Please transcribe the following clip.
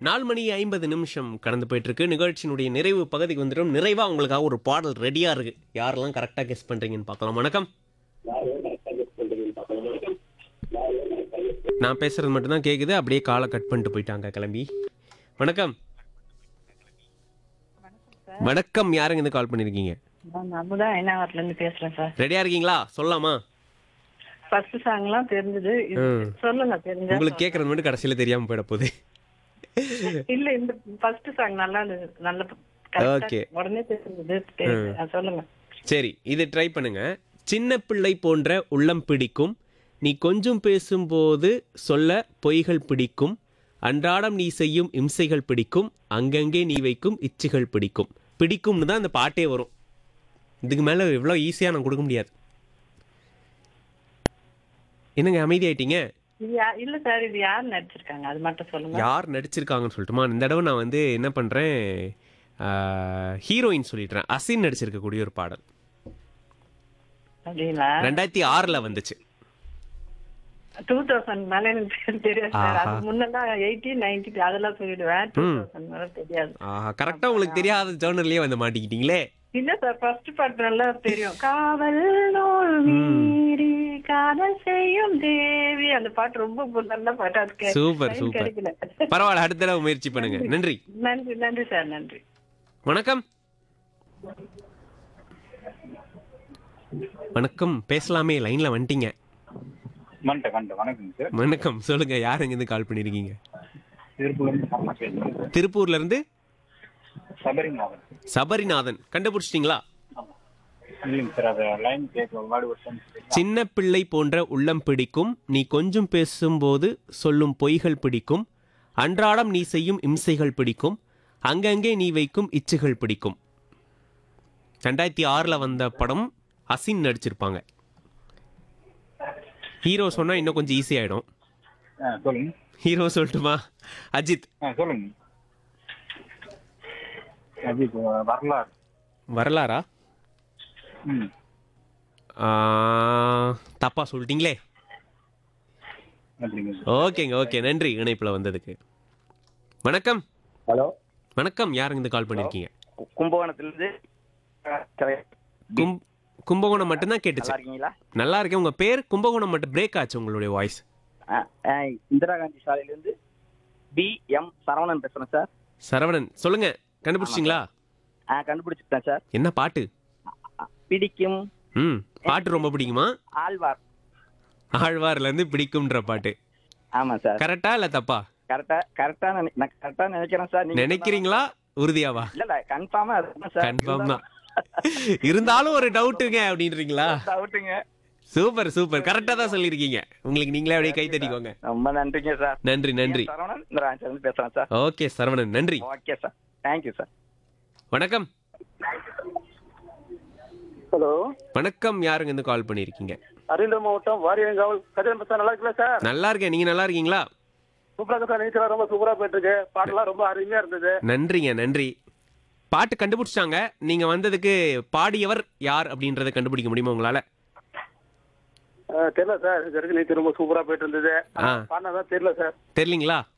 நாலு மணி ஐம்பது நிமிஷம் கடந்து போயிட்டு இருக்கு நிகழ்ச்சியினுடைய நிறைவு பகுதிக்கு வந்துடும் நிறைவா உங்களுக்காக ஒரு பாடல் ரெடியா இருக்கு யாரெல்லாம் கரெக்டா கெஸ் பண்றீங்கன்னு பார்க்கலாம் வணக்கம் நான் பேசுறது மட்டும்தான் கேக்குது அப்படியே காலை கட் பண்ணிட்டு போயிட்டாங்க கிளம்பி வணக்கம் வணக்கம் யாருங்க இருந்து கால் பண்ணிருக்கீங்க நான் அமுதா என்னாவரத்துல இருந்து பேசுறேன் சார் ரெடியா இருக்கீங்களா சொல்லலாமா ஃபர்ஸ்ட் சாங்லாம் தெரிஞ்சது இது ம். சொல்லுங்க தெரிஞ்சா உங்களுக்கு கேட்கறது மட்டும் கடைசியில தெரியாம போயிட போகுது இல்ல இந்த ஃபர்ஸ்ட் சாங் நல்லா இருந்தது நல்ல correct ஆ Okay. உடனே தெரிஞ்சது தெரியுது. ஆ, சொல்லுங்க சரி இது ட்ரை பண்ணுங்க சின்ன பிள்ளை போன்ற உள்ளம் பிடிக்கும் நீ கொஞ்சம் பேசும்போது சொல்ல பொய்கள் பிடிக்கும் அன்றாடம் நீ செய்யும் இம்சைகள் பிடிக்கும் அங்கங்கே நீ வைக்கும் இச்சைகள் பிடிக்கும் பிடிக்கும்னு தான் அந்த பாட்டே வரும் இதுக்கு மேல இவ்வளோ ஈஸியா நான் கொடுக்க முடியாது என்னங்க அமைதியாயிட்டீங்க இது யா- இல்ல சார் இது யார் நடிச்சிருக்காங்க அது மட்டும் சொல்லுங்க யார் நடிச்சிருக்காங்கன்னு சொல்லட்டுமா இந்த தடவை நான் வந்து என்ன பண்றேன் ஹீரோயின் சொல்லிடுறேன் அசின் நடிச்சிருக்கக்கூடிய ஒரு பாடல் அப்படிங்களா ரெண்டாயிரத்தி ஆறுல வந்துச்சு டூ தௌசண்ட் மேல எனக்கு பேர் தெரியாது சார் ஆஹா. அது முன்னெல்லாம் எயிட்டி நைன்டி அதெல்லாம் சொல்லிடுவேன் டூ தௌசண்ட் மேல தெரியாது ஆஹா கரெக்டா உங்களுக்கு தெரியாத ஜேர்னல்லே வந்து மாட்டிக்கிட்டீங்களே இல்ல சார் ஃபர்ஸ்ட் பாட்டு நல்லா தெரியும் காவல் நூல் மீறி காதல் செய்யும் தேவி அந்த பாட்டு ரொம்ப நல்ல பாட்டு அதுக்கு சூப்பர் time சூப்பர் கிடைக்கல பரவாயில்ல அடுத்த தடவை முயற்சி பண்ணுங்க நன்றி நன்றி நன்றி சார் நன்றி வணக்கம் வணக்கம் பேசலாமே லைன்ல வந்துட்டீங்க வந்துட்டேன் வந்துட்டேன் வணக்கம் சார் வணக்கம் சொல்லுங்க யார் இருந்து கால் பண்ணிருக்கீங்க திருப்பூர்லேருந்து சரவணா பேசுகிறேன் சார் திருப்பூர்ல இருந்து சபரிநாதன் சபரிநாதன் கண்டுபிடிச்சிட்டீங்களா இல்லைங்க சார் அது லைன் கேட்க வேர்டு வருஷம் சின்ன பிள்ளை போன்ற உள்ளம் பிடிக்கும் நீ கொஞ்சம் பேசும்போது சொல்லும் பொய்கள் பிடிக்கும் அன்றாடம் நீ செய்யும் இம்சைகள் பிடிக்கும் அங்கங்கே நீ வைக்கும் இச்சைகள் பிடிக்கும் ரெண்டாயிரத்தி ஆறில் வந்த படம் அசின் நடிச்சிருப்பாங்க ஹீரோ சொன்னால் இன்னும் கொஞ்சம் ஈஸி ஆகிடும் ஆ சொல்லுங்க ஹீரோ சொல்லட்டுமா அஜித் ஆ சொல்லுங்க அஜித் வரலாறு வரலாறா ம் ஆ, தப்பா சொல்லிட்டீங்களே அப்படிங்க சார் ஓகேங்க ஓகே நன்றி இணைப்பில் வந்ததுக்கு வணக்கம் ஹலோ வணக்கம் யாருங்க இருந்து கால் பண்ணியிருக்கீங்க கும்பகோணத்திலிருந்து கும் கும்பகோணம் மட்டும்தான் நல்லா கேட்டுச்சு இருக்கீங்களா நல்லா இருக்கேன் உங்க பேர் கும்பகோணம் மட்டும் பிரேக் ஆச்சு உங்களுடைய வாய்ஸ் ஆ, ஆ, இந்திரா காந்தி சாலையிலிருந்து பி எம் சரவணன் பேசுறேன் சார் சரவணன் சொல்லுங்க கண்டுபிடிச்சிங்களா ஆ கண்டுபிடிச்சிட்டேன் சார் என்ன பாட்டு ஆ, பிடிக்கும் ம் பாட்டு ரொம்ப பிடிக்குமா ஆழ்வார் ஆழ்வார்ல இருந்து பிடிக்கும்ன்ற பாட்டு ஆமா சார் கரெக்டா இல்ல தப்பா கரெக்டா கரெக்டா நினை- நான் கரெக்டா நினைக்கிறேன் சார் நீங்க நினைக்கிறீங்களா உறுதியாவா இல்ல இல்ல கன்ஃபார்மா அதுதான் சார் கன்ஃபார்ம் தான் இருந்தாலும் ஒரு டவுட்டுங்க அப்படின்றீங்களா டவுட்டுங்க சூப்பர் சூப்பர் கரெக்டா தான் சொல்லியிருக்கீங்க உங்களுக்கு நீங்களே அப்படியே கை தட்டிக்கோங்க ரொம்ப நன்றிங்க சார் நன்றி நன்றி எம் சரவணன் இந்திரா காந்தி சாலையிலிருந்து பேசுறேன் சார் ஓகே சரவணன் நன்றி ஓகே சார் தேங்க்யூ சார் வணக்கம் ஹலோ வணக்கம் யாருங்க இருந்து கால் பண்ணியிருக்கீங்க அரியலூர் மாவட்டம் வாரியங்காவல் கதிரன் சார் நல்லா இருக்குல்ல சார் நல்லா இருக்கேன் நீங்க நல்லா இருக்கீங்களா சூப்பரா இருக்கு சார் நீச்சலாம் ரொம்ப சூப்பரா போயிட்டு இருக்கு பாட்டெல்லாம் ரொம்ப அருமையா இருந்தது நன்றிங்க நன்றி பாட்டு கண்டுபிடிச்சிட்டாங்க நீங்க வந்ததுக்கு பாடியவர் யார் அப்படின்றத கண்டுபிடிக்க முடியுமா உங்களால அஹ், தெரியல சார் இது வரைக்கும் நீச்சல் ரொம்ப சூப்பரா போயிட்டு இருந்தது ஆ. பாடினதான் தெரியல சார் தெரியலீங்களா